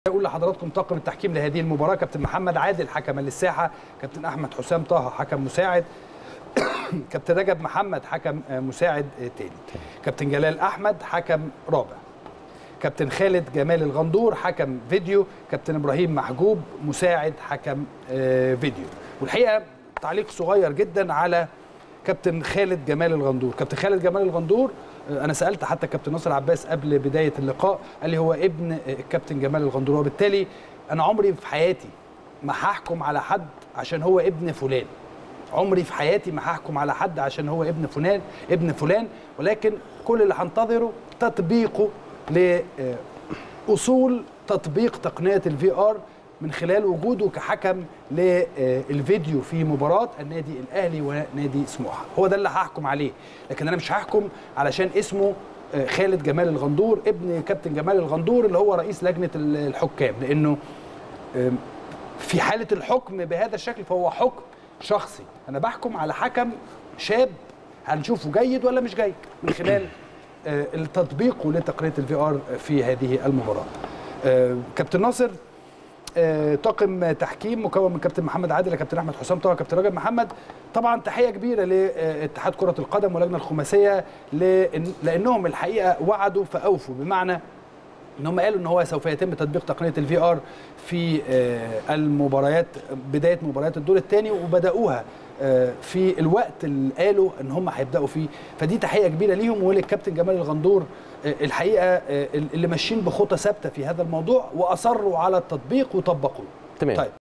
اقول لحضراتكم طاقم التحكيم لهذه المباراه كابتن محمد عادل حكما للساحه كابتن احمد حسام طه حكم مساعد كابتن رجب محمد حكم مساعد تاني كابتن جلال احمد حكم رابع كابتن خالد جمال الغندور حكم فيديو كابتن ابراهيم محجوب مساعد حكم فيديو والحقيقه تعليق صغير جدا على كابتن خالد جمال الغندور كابتن خالد جمال الغندور انا سالت حتى كابتن ناصر عباس قبل بدايه اللقاء قال لي هو ابن الكابتن جمال الغندور وبالتالي انا عمري في حياتي ما هحكم على حد عشان هو ابن فلان عمري في حياتي ما هحكم على حد عشان هو ابن فلان ابن فلان ولكن كل اللي هنتظره تطبيقه لاصول تطبيق تقنيه الفي ار من خلال وجوده كحكم للفيديو في مباراه النادي الاهلي ونادي سموحه هو ده اللي هحكم عليه لكن انا مش هحكم علشان اسمه خالد جمال الغندور ابن كابتن جمال الغندور اللي هو رئيس لجنه الحكام لانه في حاله الحكم بهذا الشكل فهو حكم شخصي انا بحكم على حكم شاب هنشوفه جيد ولا مش جيد من خلال التطبيق لتقنيه الفي ار في هذه المباراه كابتن ناصر طاقم تحكيم مكون من كابتن محمد عادل كابتن احمد حسام طه كابتن رجب محمد طبعا تحيه كبيره لاتحاد كره القدم واللجنه الخماسيه لانهم الحقيقه وعدوا فاوفوا بمعنى ان هم قالوا ان هو سوف يتم تطبيق تقنيه الفي ار في المباريات بدايه مباريات الدور الثاني وبداوها في الوقت اللي قالوا ان هم هيبداوا فيه فدي تحيه كبيره ليهم وللكابتن جمال الغندور الحقيقه اللي ماشيين بخطى ثابته في هذا الموضوع واصروا على التطبيق وطبقوه تمام طيب